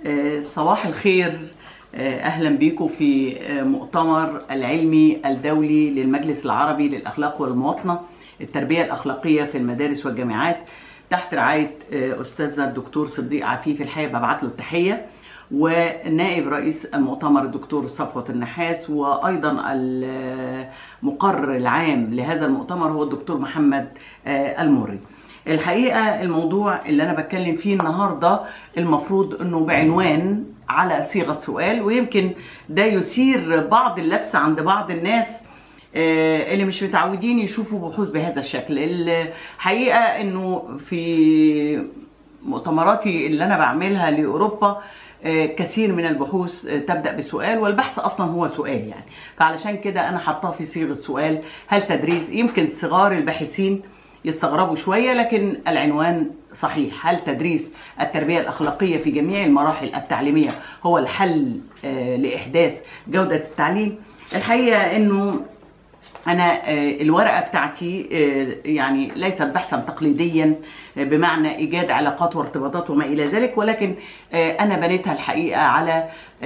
صباح الخير اهلا بيكم في مؤتمر العلمي الدولي للمجلس العربي للاخلاق والمواطنه التربيه الاخلاقيه في المدارس والجامعات تحت رعايه استاذنا الدكتور صديق عفيف الحقيقه ببعت له التحيه ونائب رئيس المؤتمر الدكتور صفوة النحاس وايضا المقرر العام لهذا المؤتمر هو الدكتور محمد المري الحقيقه الموضوع اللي انا بتكلم فيه النهارده المفروض انه بعنوان على صيغه سؤال ويمكن ده يثير بعض اللبس عند بعض الناس اللي مش متعودين يشوفوا بحوث بهذا الشكل الحقيقه انه في مؤتمراتي اللي انا بعملها لاوروبا كثير من البحوث تبدا بسؤال والبحث اصلا هو سؤال يعني فعلشان كده انا حطاه في صيغه سؤال هل تدريس يمكن صغار الباحثين يستغربوا شويه لكن العنوان صحيح هل تدريس التربيه الاخلاقيه في جميع المراحل التعليميه هو الحل لاحداث جوده التعليم الحقيقه انه انا الورقه بتاعتي يعني ليست بحثا تقليديا بمعنى ايجاد علاقات وارتباطات وما الى ذلك ولكن انا بنيتها الحقيقه على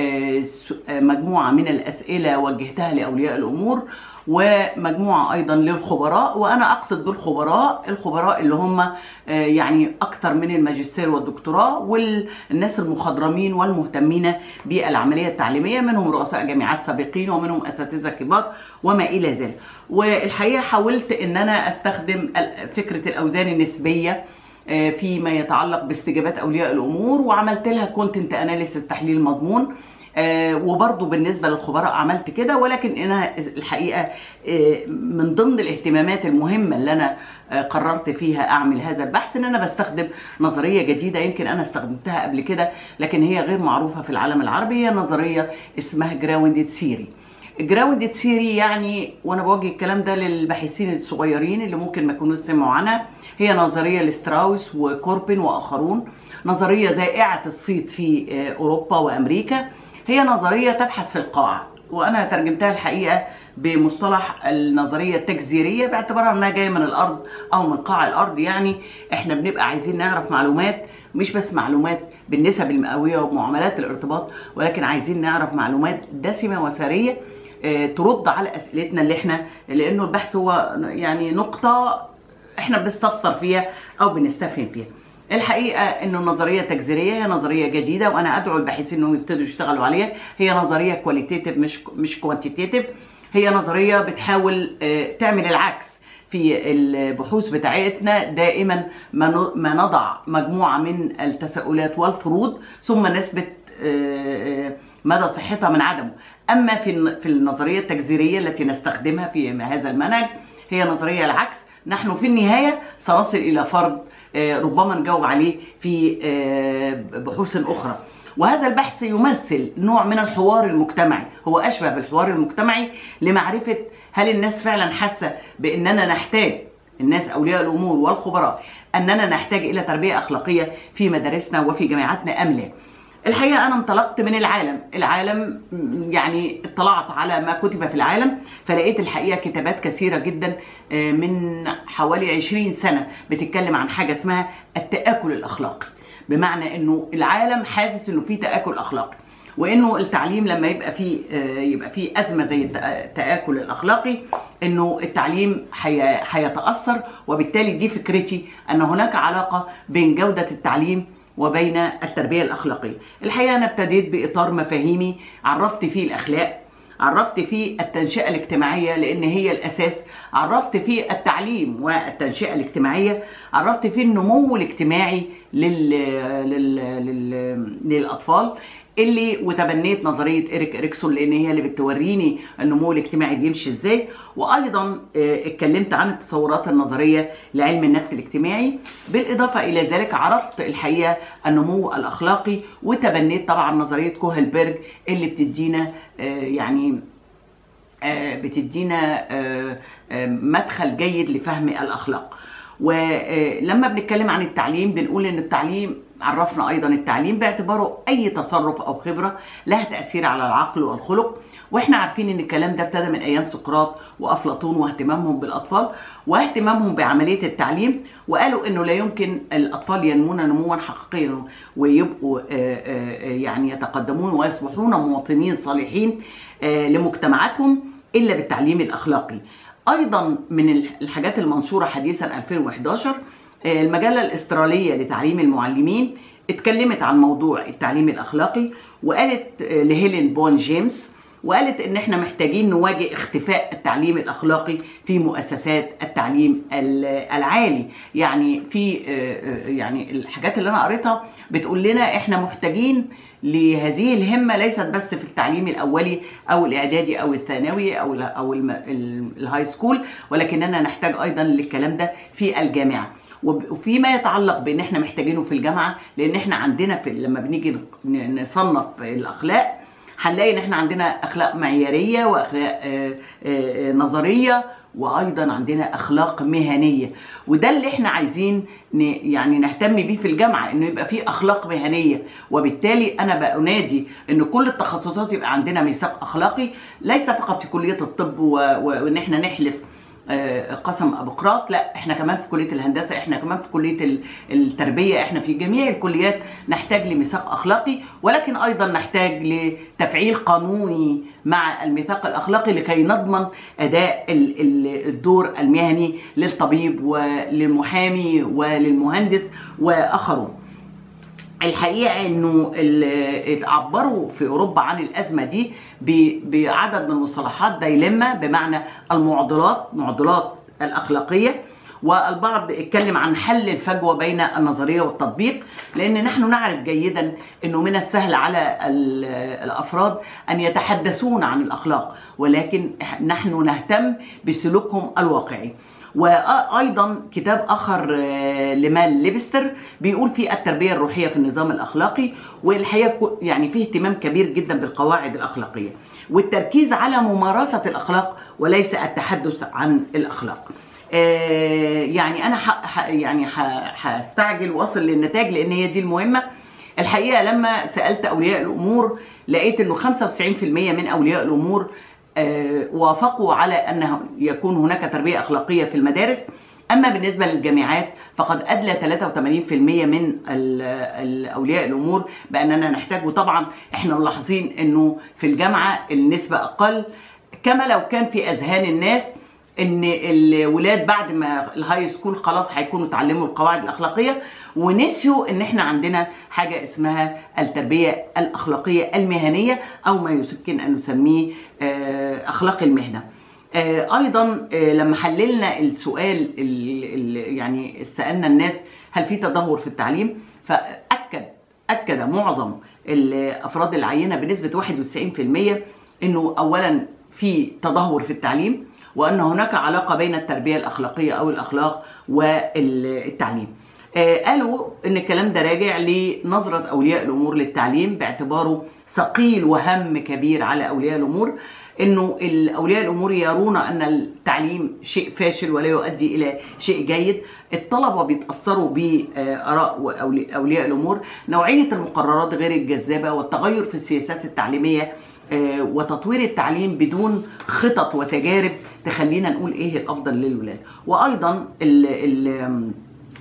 مجموعه من الاسئله وجهتها لاولياء الامور ومجموعه ايضا للخبراء وانا اقصد بالخبراء الخبراء اللي هم يعني اكثر من الماجستير والدكتوراه والناس المخضرمين والمهتمين بالعمليه التعليميه منهم رؤساء جامعات سابقين ومنهم اساتذه كبار وما الى ذلك والحقيقه حاولت ان انا استخدم فكره الاوزان النسبيه فيما يتعلق باستجابات اولياء الامور وعملت لها كونتنت اناليسيس تحليل مضمون آه وبرضه بالنسبه للخبراء عملت كده ولكن انا الحقيقه آه من ضمن الاهتمامات المهمه اللي انا آه قررت فيها اعمل هذا البحث ان انا بستخدم نظريه جديده يمكن انا استخدمتها قبل كده لكن هي غير معروفه في العالم العربي هي نظريه اسمها جراوندد سيري جراوندد سيري يعني وانا بوجه الكلام ده للباحثين الصغيرين اللي ممكن ما يكونوش سمعوا عنها هي نظريه لستراوس وكوربن واخرون نظريه زائعه الصيت في اوروبا وامريكا هي نظرية تبحث في القاع وأنا ترجمتها الحقيقة بمصطلح النظرية التجزيرية باعتبارها أنها جاية من الأرض أو من قاع الأرض يعني إحنا بنبقى عايزين نعرف معلومات مش بس معلومات بالنسب المئوية ومعاملات الارتباط ولكن عايزين نعرف معلومات دسمة وثرية ترد على أسئلتنا اللي إحنا لأنه البحث هو يعني نقطة إحنا بنستفسر فيها أو بنستفهم فيها الحقيقه انه النظريه التجزيريه هي نظريه جديده وانا ادعو الباحثين انهم يبتدوا يشتغلوا عليها هي نظريه كواليتيتيف مش مش كوانتيتيف هي نظريه بتحاول تعمل العكس في البحوث بتاعتنا دائما ما نضع مجموعه من التساؤلات والفروض ثم نثبت مدى صحتها من عدمه اما في في النظريه التجزيريه التي نستخدمها في هذا المنهج هي نظريه العكس نحن في النهايه سنصل الى فرض ربما نجاوب عليه في بحوث اخرى وهذا البحث يمثل نوع من الحوار المجتمعي هو اشبه بالحوار المجتمعي لمعرفه هل الناس فعلا حاسه باننا نحتاج الناس اولياء الامور والخبراء اننا نحتاج الى تربيه اخلاقيه في مدارسنا وفي جامعاتنا ام لا الحقيقه انا انطلقت من العالم العالم يعني اطلعت على ما كتب في العالم فلقيت الحقيقه كتابات كثيره جدا من حوالي 20 سنه بتتكلم عن حاجه اسمها التاكل الاخلاقي بمعنى انه العالم حاسس انه في تاكل اخلاقي وانه التعليم لما يبقى فيه يبقى فيه ازمه زي التاكل الاخلاقي انه التعليم هيتاثر وبالتالي دي فكرتي ان هناك علاقه بين جوده التعليم وبين التربيه الاخلاقيه. الحقيقه انا ابتديت باطار مفاهيمي عرفت فيه الاخلاق، عرفت فيه التنشئه الاجتماعيه لان هي الاساس، عرفت فيه التعليم والتنشئه الاجتماعيه، عرفت فيه النمو الاجتماعي لل... لل... لل... للاطفال اللي وتبنيت نظريه اريك اريكسون لان هي اللي بتوريني النمو الاجتماعي بيمشي ازاي وايضا اتكلمت عن التصورات النظريه لعلم النفس الاجتماعي بالاضافه الى ذلك عرضت الحقيقه النمو الاخلاقي وتبنيت طبعا نظريه كوهلبرج اللي بتدينا يعني بتدينا مدخل جيد لفهم الاخلاق ولما بنتكلم عن التعليم بنقول ان التعليم عرفنا ايضا التعليم باعتباره اي تصرف او خبره لها تاثير على العقل والخلق واحنا عارفين ان الكلام ده ابتدى من ايام سقراط وافلاطون واهتمامهم بالاطفال واهتمامهم بعمليه التعليم وقالوا انه لا يمكن الاطفال ينمون نموا حقيقيا ويبقوا آه، آه، يعني يتقدمون ويصبحون مواطنين صالحين آه، لمجتمعاتهم الا بالتعليم الاخلاقي ايضا من الحاجات المنشوره حديثا 2011 آه، المجله الاستراليه لتعليم المعلمين اتكلمت عن موضوع التعليم الاخلاقي وقالت آه، لهيلين بون جيمس وقالت ان احنا محتاجين نواجه اختفاء التعليم الاخلاقي في مؤسسات التعليم ال- العالي يعني في آه، آه، يعني الحاجات اللي انا قريتها بتقول لنا احنا محتاجين لهذه الهمه ليست بس في التعليم الاولي او الاعدادي او الثانوي او ال او الم- ال- الهاي سكول ولكننا نحتاج ايضا للكلام ده في الجامعه وب- وفيما يتعلق بان احنا محتاجينه في الجامعه لان احنا عندنا في لما بنيجي ن- نصنف الاخلاق هنلاقي ان احنا عندنا اخلاق معياريه واخلاق آه، آه، آه، نظريه وايضا عندنا اخلاق مهنيه وده اللي احنا عايزين ن- يعني نهتم بيه في الجامعه انه يبقى في اخلاق مهنيه وبالتالي انا بنادي ان كل التخصصات يبقى عندنا ميثاق اخلاقي ليس فقط في كليه الطب و- و- وان احنا نحلف آه، قسم ابقراط لا احنا كمان في كليه الهندسه احنا كمان في كليه ال- التربيه احنا في جميع الكليات نحتاج لميثاق اخلاقي ولكن ايضا نحتاج لتفعيل قانوني مع الميثاق الاخلاقي لكي نضمن اداء ال- ال- الدور المهني للطبيب وللمحامي وللمهندس واخرون الحقيقه انه ال- اتعبروا في اوروبا عن الازمه دي ب- بعدد من المصطلحات دايلما بمعنى المعضلات معضلات الاخلاقيه والبعض اتكلم عن حل الفجوه بين النظريه والتطبيق لان نحن نعرف جيدا انه من السهل على ال- الافراد ان يتحدثون عن الاخلاق ولكن نحن نهتم بسلوكهم الواقعي وايضا كتاب اخر آه، لمال ليبستر بيقول في التربيه الروحيه في النظام الاخلاقي والحقيقه كو- يعني فيه اهتمام كبير جدا بالقواعد الاخلاقيه والتركيز على ممارسه الاخلاق وليس التحدث عن الاخلاق آه، يعني انا ح... ح... يعني ح... هستعجل واصل للنتائج لان هي دي المهمه الحقيقه لما سالت اولياء الامور لقيت انه 95% من اولياء الامور آه، وافقوا على ان يكون هناك تربيه اخلاقيه في المدارس اما بالنسبه للجامعات فقد ادلى 83% من ال- ال- اولياء الامور باننا نحتاج وطبعا احنا ملاحظين انه في الجامعه النسبه اقل كما لو كان في اذهان الناس ان الولاد بعد ما الهاي سكول خلاص هيكونوا اتعلموا القواعد الاخلاقيه ونسيوا ان احنا عندنا حاجه اسمها التربيه الاخلاقيه المهنيه او ما يمكن ان نسميه آه، اخلاق المهنه. آه، ايضا آه، لما حللنا السؤال ال- ال- يعني سالنا الناس هل في تدهور في التعليم فاكد اكد معظم الافراد العينه بنسبه 91% انه اولا في تدهور في التعليم وان هناك علاقه بين التربيه الاخلاقيه او الاخلاق والتعليم. آه، قالوا ان الكلام ده راجع لنظره اولياء الامور للتعليم باعتباره ثقيل وهم كبير على اولياء الامور انه اولياء الامور يرون ان التعليم شيء فاشل ولا يؤدي الى شيء جيد الطلبه بيتاثروا باراء وأولي- اولياء الامور نوعيه المقررات غير الجذابه والتغير في السياسات التعليميه آه، وتطوير التعليم بدون خطط وتجارب تخلينا نقول ايه الافضل للولاد وايضا ال ال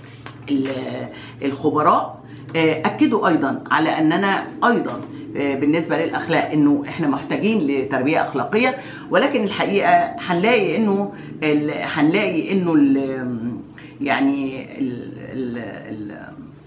ال- الخبراء آه، اكدوا ايضا على اننا ايضا آه، بالنسبه للاخلاق انه احنا محتاجين لتربيه اخلاقيه ولكن الحقيقه هنلاقي انه ال- هنلاقي انه ال- يعني ال ال ال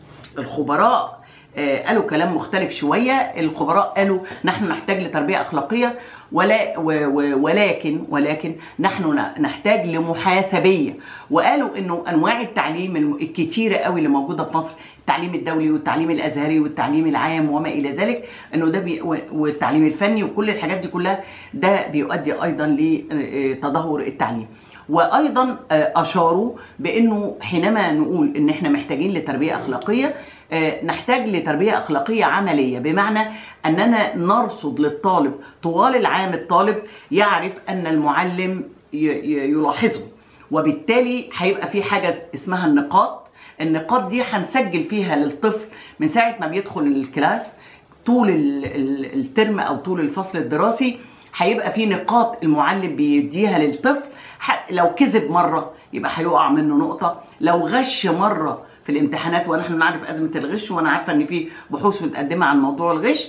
الخبراء آه، قالوا كلام مختلف شويه الخبراء قالوا نحن نحتاج لتربيه اخلاقيه ولا و- و- ولكن ولكن نحن ن- نحتاج لمحاسبيه وقالوا انه انواع التعليم الم- الكتيره قوي اللي موجوده في مصر التعليم الدولي والتعليم الازهري والتعليم العام وما الى ذلك انه ده بي و- والتعليم الفني وكل الحاجات دي كلها ده بيؤدي ايضا لتدهور التعليم وايضا آه، اشاروا بانه حينما نقول ان احنا محتاجين لتربيه اخلاقيه آه، نحتاج لتربيه اخلاقيه عمليه بمعنى اننا نرصد للطالب طوال العام الطالب يعرف ان المعلم ي- ي- يلاحظه وبالتالي هيبقى في حاجه اسمها النقاط النقاط دي هنسجل فيها للطفل من ساعه ما بيدخل الكلاس طول ال- ال- الترم او طول الفصل الدراسي هيبقى في نقاط المعلم بيديها للطفل لو كذب مره يبقى هيقع منه نقطه لو غش مره في الامتحانات ونحن نعرف ازمه الغش وانا عارفه ان في بحوث متقدمه عن موضوع الغش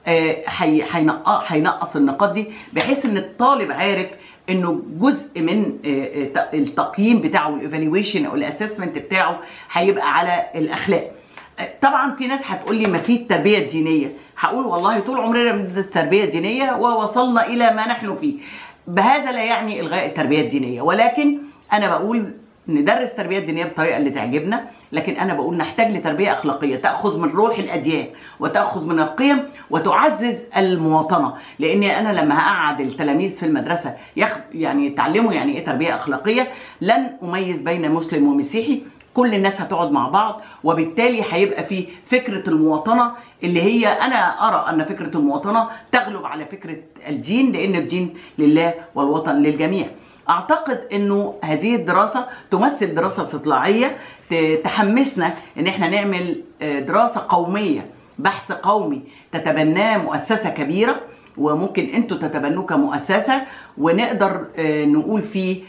هينقص النقاط دي بحيث ان الطالب عارف انه جزء من التقييم بتاعه الايفالويشن او الاسسمنت بتاعه هيبقى على الاخلاق طبعا في ناس هتقول لي ما في التربيه الدينيه هقول والله طول عمرنا من التربيه الدينيه ووصلنا الى ما نحن فيه بهذا لا يعني الغاء التربيه الدينيه ولكن انا بقول ندرس التربيه الدينيه بالطريقه اللي تعجبنا لكن انا بقول نحتاج لتربيه اخلاقيه تاخذ من روح الاديان وتاخذ من القيم وتعزز المواطنه لان انا لما هقعد التلاميذ في المدرسه ياخد يعني يتعلموا يعني ايه تربيه اخلاقيه لن اميز بين مسلم ومسيحي كل الناس هتقعد مع بعض وبالتالي هيبقى في فكره المواطنه اللي هي انا ارى ان فكره المواطنه تغلب على فكره الدين لان الدين لله والوطن للجميع اعتقد انه هذه الدراسه تمثل دراسه استطلاعيه تحمسنا ان احنا نعمل دراسه قوميه بحث قومي تتبناه مؤسسه كبيره وممكن انتوا تتبنوه كمؤسسه ونقدر نقول فيه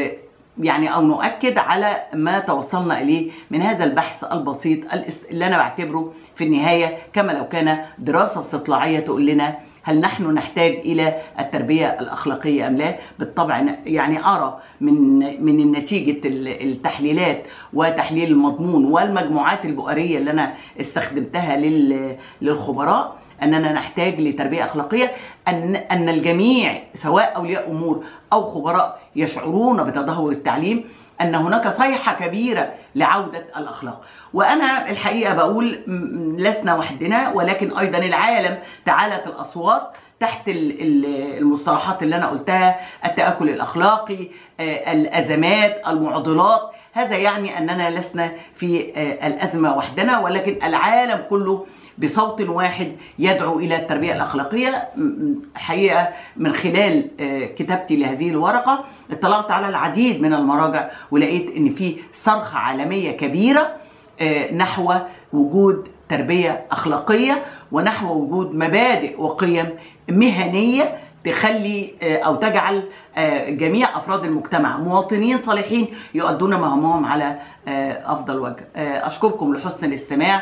يعني او نؤكد على ما توصلنا اليه من هذا البحث البسيط اللي انا بعتبره في النهايه كما لو كان دراسه استطلاعيه تقول لنا هل نحن نحتاج الى التربيه الاخلاقيه ام لا؟ بالطبع يعني ارى من من نتيجه التحليلات وتحليل المضمون والمجموعات البؤريه اللي انا استخدمتها للخبراء اننا نحتاج لتربيه اخلاقيه ان ان الجميع سواء اولياء امور او خبراء يشعرون بتدهور التعليم ان هناك صيحه كبيره لعوده الاخلاق وانا الحقيقه بقول لسنا وحدنا ولكن ايضا العالم تعالت الاصوات تحت المصطلحات اللي انا قلتها التاكل الاخلاقي الازمات المعضلات هذا يعني اننا لسنا في الازمه وحدنا ولكن العالم كله بصوت واحد يدعو الى التربيه الاخلاقيه الحقيقه من خلال كتابتي لهذه الورقه اطلعت على العديد من المراجع ولقيت ان في صرخه عالميه كبيره نحو وجود تربيه اخلاقيه ونحو وجود مبادئ وقيم مهنيه تخلي او تجعل جميع افراد المجتمع مواطنين صالحين يؤدون مهامهم على افضل وجه اشكركم لحسن الاستماع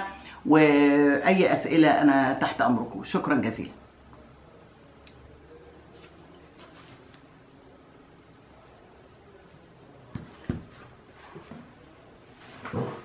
واي اسئله انا تحت امركم شكرا جزيلا